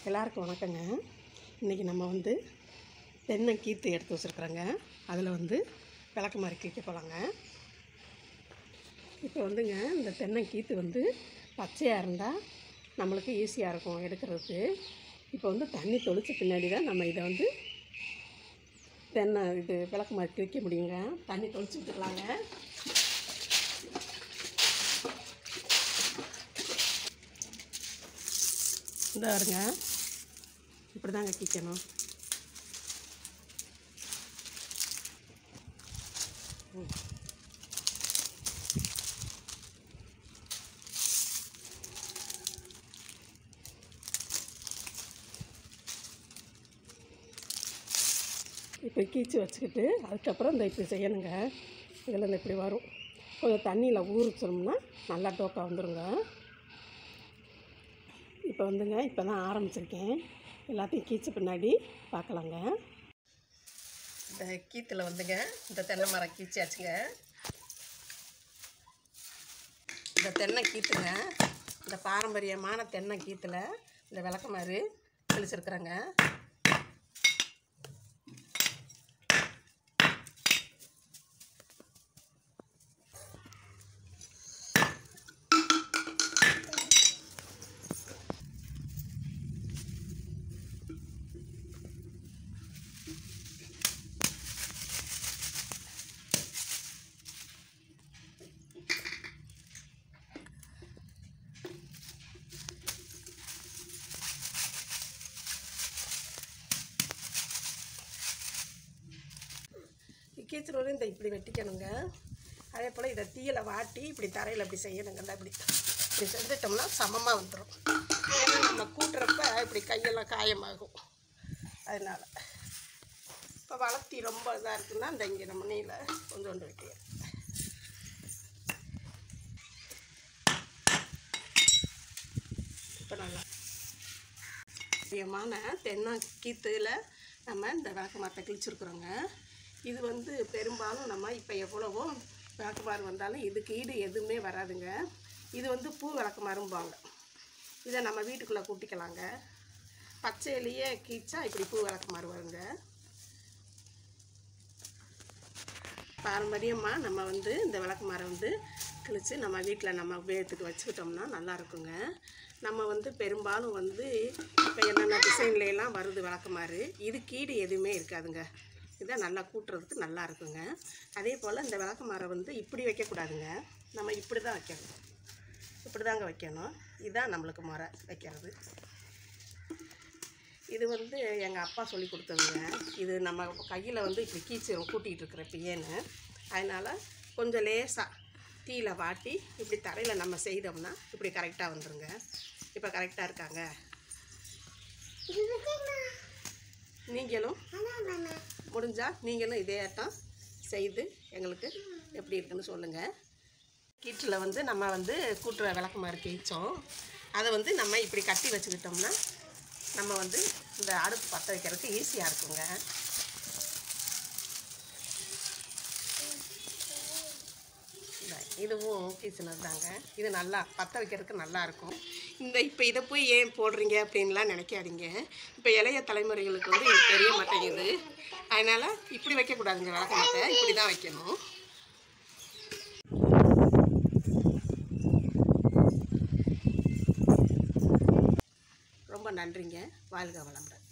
எல்லாருக்கும் வணக்கங்க இன்றைக்கி நம்ம வந்து தென்னை கீத்து எடுத்து வச்சுருக்குறோங்க அதில் வந்து விளக்கு மாதிரி கிழிக்க போகலாங்க இப்போ வந்துங்க இந்த தென்னை கீத்து வந்து பச்சையாக இருந்தால் நம்மளுக்கு ஈஸியாக இருக்கும் எடுக்கிறதுக்கு இப்போ வந்து தண்ணி தொளிச்ச பின்னாடி தான் நம்ம இதை வந்து தென்னை இது விளக்கு மாதிரி கிழிக்க முடியுங்க தண்ணி தொளிச்சு விட்டுக்கலாங்க இந்த வருங்க இப்படி தாங்க கிக்கணும் இப்போ கீச்சு வச்சுக்கிட்டு அதுக்கப்புறம் இந்த இப்படி செய்யணுங்க இதில் இந்த இப்படி வரும் கொஞ்சம் தண்ணியில் ஊறிச்சோம்னா நல்லா டோக்கா வந்துருங்க இப்போ வந்துங்க இப்போ தான் ஆரம்பிச்சிருக்கேன் எல்லாத்தையும் கீச்ச பின்னாடி பார்க்கலாங்க இந்த கீத்தில் வந்துங்க இந்த தென்னை மரம் கீச்சாச்சுங்க இந்த தென்னை கீத்துங்க இந்த பாரம்பரியமான தென்னை கீத்தில் இந்த விளக்கமாறு தெளிச்சிருக்கிறேங்க கீச்சல் வரையும் இந்த இப்படி வெட்டிக்கணுங்க அதே போல் இதை தீயில வாட்டி இப்படி தரையில் இப்படி செய்யணுங்கல்ல இப்படி இப்படி செஞ்சிட்டோம்னா சமமாக வந்துடும் ஏன்னா நம்ம கூட்டுறப்ப இப்படி கையெல்லாம் காயமாகும் அதனால் இப்போ வளர்த்தி ரொம்ப இதாக இருக்குன்னா இந்த இங்கே நம்ம நீல கொஞ்சோண்டு வெட்டி இப்போ நல்லா முக்கியமான தென்னை கீத்துல நம்ம இந்த விளக்கு மரத்தை கிழிச்சிருக்குறோங்க இது வந்து பெரும்பாலும் நம்ம இப்போ எவ்வளவோ விளக்குமாறு வந்தாலும் இதுக்கு ஈடு எதுவுமே வராதுங்க இது வந்து பூ விளக்குமாறும்பாங்க இதை நம்ம வீட்டுக்குள்ளே கூட்டிக்கலாங்க பச்சையிலேயே கீச்சா இப்படி பூ விளக்குமாறு வருங்க பாரம்பரியமாக நம்ம வந்து இந்த விளக்கு மரம் வந்து கிழித்து நம்ம வீட்டில் நம்ம உபயோகத்துக்கு வச்சுக்கிட்டோம்னா நல்லா இருக்குங்க நம்ம வந்து பெரும்பாலும் வந்து இப்போ என்னென்ன டிசைன்ல எல்லாம் வருது விளக்குமாறு இது கீடு எதுவுமே இருக்காதுங்க இதை நல்லா கூட்டுறதுக்கு நல்லா இருக்குங்க அதே போல் இந்த விளக்கு மரம் வந்து இப்படி வைக்கக்கூடாதுங்க நம்ம இப்படி தான் வைக்கணும் இப்படி தாங்க வைக்கணும் இதுதான் நம்மளுக்கு முறை வைக்கிறது இது வந்து எங்கள் அப்பா சொல்லி கொடுத்ததுங்க இது நம்ம கையில் வந்து இப்படி கீச்சிரும் கூட்டிகிட்டு இருக்கிற பியேன்னு அதனால் கொஞ்சம் லேசாக தீயில வாட்டி இப்படி தரையில் நம்ம செய்தோம்னா இப்படி கரெக்டாக வந்துருங்க இப்போ கரெக்டாக இருக்காங்க நீங்களும் முடிஞ்சால் நீங்களும் இதே ஆட்டம் செய்து எங்களுக்கு எப்படி இருக்குன்னு சொல்லுங்கள் கீற்றில் வந்து நம்ம வந்து கூட்டுற விளக்குமாறு கீச்சோம் அதை வந்து நம்ம இப்படி கட்டி வச்சுக்கிட்டோம்னா நம்ம வந்து இந்த அடுப்பு பற்ற வைக்கிறதுக்கு ஈஸியாக இருக்குங்க இந்த இதுவும் கீச்சினது தாங்க இது நல்லா பற்ற வைக்கிறதுக்கு நல்லா இருக்கும் இந்த இப்போ இதை போய் ஏன் போடுறீங்க அப்படின்லாம் நினைக்காதீங்க இப்போ இளைய தலைமுறைகளுக்கு வந்து இது தெரிய மாட்டேங்குது அதனால் இப்படி வைக்கக்கூடாதுங்க விளக்க மாட்டை இப்படி தான் வைக்கணும் ரொம்ப நன்றிங்க வாழ்க வளமுடன்